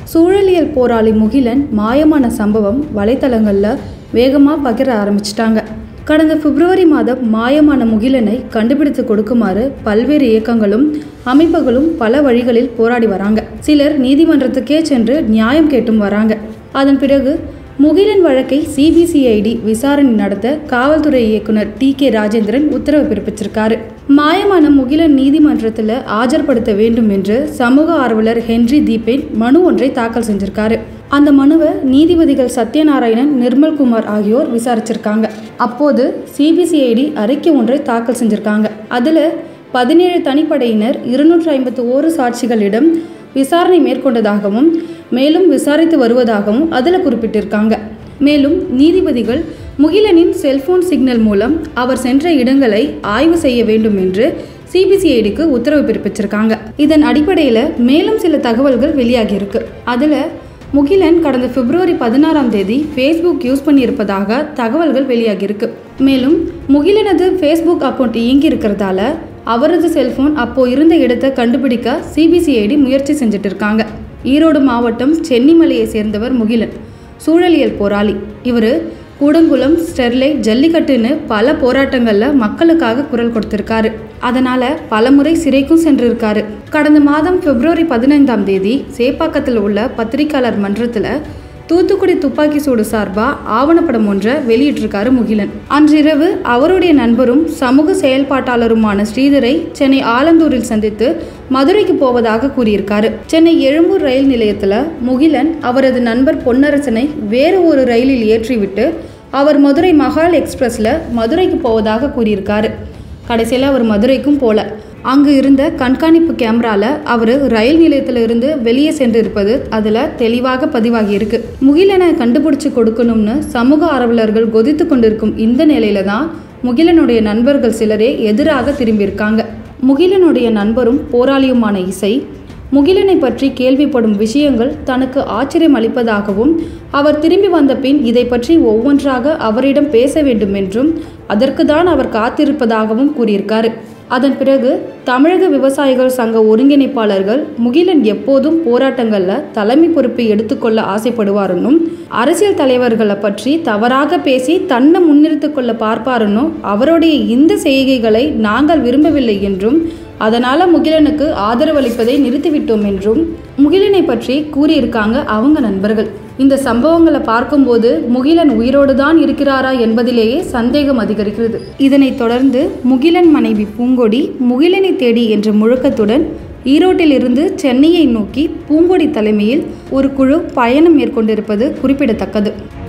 சூழலியல் போராளி முகிலன் மாயமான சம்பவம் வலைத்தளங்களில் வேகமாக பகிர ஆரம்பிச்சிட்டாங்க கடந்த பிப்ரவரி மாதம் மாயமான முகிலனை கண்டுபிடித்து கொடுக்குமாறு பல்வேறு இயக்கங்களும் அமைப்புகளும் பல வழிகளில் போராடி வராங்க சிலர் நீதிமன்றத்துக்கே சென்று நியாயம் கேட்டும் வராங்க அதன் பிறகு முகிலன் வழக்கை சிபிசிஐடி விசாரணை நடத்த காவல்துறை இயக்குனர் டி கே ராஜேந்திரன் உத்தரவு பிறப்பிச்சிருக்காரு மாயமான முகிலன் நீதிமன்றத்தில் ஆஜர்படுத்த வேண்டும் என்று சமூக ஆர்வலர் ஹென்றி தீபேன் மனு ஒன்றை தாக்கல் செஞ்சிருக்காரு அந்த மனுவை நீதிபதிகள் சத்யநாராயணன் நிர்மல்குமார் ஆகியோர் விசாரிச்சிருக்காங்க அப்போது சிபிசிஐடி அறிக்கை ஒன்றை தாக்கல் செஞ்சிருக்காங்க அதில் பதினேழு தனிப்படையினர் இருநூற்றி ஐம்பத்து ஓரு சாட்சிகளிடம் விசாரணை மேற்கொண்டதாகவும் மேலும் விசாரித்து வருவதாகவும் அதில் குறிப்பிட்டிருக்காங்க மேலும் நீதிபதிகள் முகிலனின் செல்போன் சிக்னல் மூலம் அவர் சென்ற இடங்களை ஆய்வு செய்ய வேண்டும் என்று சிபிசிஐடிக்கு உத்தரவு பிறப்பிச்சிருக்காங்க இதன் அடிப்படையில் மேலும் சில தகவல்கள் வெளியாகியிருக்கு அதில் முகிலன் கடந்த பிப்ரவரி பதினாறாம் தேதி ஃபேஸ்புக் யூஸ் பண்ணியிருப்பதாக தகவல்கள் வெளியாகியிருக்கு மேலும் முகிலனது ஃபேஸ்புக் அக்கௌண்ட் இயங்கி இருக்கிறதால அவரது செல்போன் அப்போ இருந்த இடத்தை கண்டுபிடிக்க சிபிசிஐடி முயற்சி செஞ்சுட்டு இருக்காங்க ஈரோடு மாவட்டம் சென்னிமலையை சேர்ந்தவர் முகிலன் சூழலியல் போராளி இவர் கூடங்குளம் ஸ்டெர்லைட் ஜல்லிக்கட்டுன்னு பல போராட்டங்களில் மக்களுக்காக குரல் கொடுத்திருக்காரு அதனால பலமுறை சிறைக்கும் சென்றிருக்காரு கடந்த மாதம் பிப்ரவரி பதினைந்தாம் தேதி சேப்பாக்கத்தில் உள்ள பத்திரிகையாளர் மன்றத்தில் தூத்துக்குடி துப்பாக்கி சூடு சார்பா ஆவணப்படம் ஒன்றை வெளியிட்டிருக்காரு முகிலன் அன்றிரவு அவருடைய நண்பரும் சமூக செயல்பாட்டாளருமான ஸ்ரீதரை சென்னை ஆலந்தூரில் சந்தித்து மதுரைக்கு போவதாக கூறியிருக்காரு சென்னை எழும்பூர் ரயில் நிலையத்தில் முகிலன் அவரது நண்பர் பொன்னரசனை வேறு ஒரு ரயிலில் ஏற்றிவிட்டு அவர் மதுரை மகால் எக்ஸ்பிரஸில் மதுரைக்கு போவதாக கூறியிருக்காரு கடைசியில் அவர் மதுரைக்கும் போல அங்கு இருந்த கண்காணிப்பு கேமரால அவர் ரயில் நிலையத்தில் இருந்து வெளியே சென்றிருப்பது அதில் தெளிவாக பதிவாகி இருக்கு முகிலனை கண்டுபிடிச்சு கொடுக்கணும்னு சமூக ஆர்வலர்கள் கொதித்து கொண்டிருக்கும் இந்த நிலையில தான் முகிலனுடைய நண்பர்கள் சிலரே எதிராக திரும்பியிருக்காங்க முகிலனுடைய நண்பரும் போராளியுமான இசை முகிலனை பற்றி கேள்விப்படும் விஷயங்கள் தனக்கு ஆச்சரியம் அளிப்பதாகவும் அவர் திரும்பி வந்த பின் இதை பற்றி ஒவ்வொன்றாக அவரிடம் பேச வேண்டும் என்றும் அதற்கு தான் அவர் காத்திருப்பதாகவும் கூறியிருக்காரு அதன் பிறகு தமிழக விவசாயிகள் சங்க ஒருங்கிணைப்பாளர்கள் முகிலன் எப்போதும் போராட்டங்களில் தலைமை பொறுப்பை எடுத்துக்கொள்ள ஆசைப்படுவாருன்னும் அரசியல் தலைவர்களை பற்றி தவறாக பேசி தன்னை முன்னிறுத்திக் கொள்ள பார்ப்பாருன்னும் அவருடைய இந்த செய்கைகளை நாங்கள் விரும்பவில்லை என்றும் அதனால முகிலனுக்கு ஆதரவளிப்பதை நிறுத்திவிட்டோம் என்றும் முகிலனை பற்றி கூறியிருக்காங்க அவங்க நண்பர்கள் இந்த சம்பவங்களை பார்க்கும்போது முகிலன் உயிரோடு தான் இருக்கிறாரா என்பதிலேயே சந்தேகம் அதிகரிக்கிறது இதனைத் தொடர்ந்து முகிலன் மனைவி பூங்கொடி முகிலனை தேடி என்ற முழக்கத்துடன் ஈரோட்டிலிருந்து சென்னையை நோக்கி பூங்கொடி தலைமையில் ஒரு குழு பயணம் மேற்கொண்டிருப்பது குறிப்பிடத்தக்கது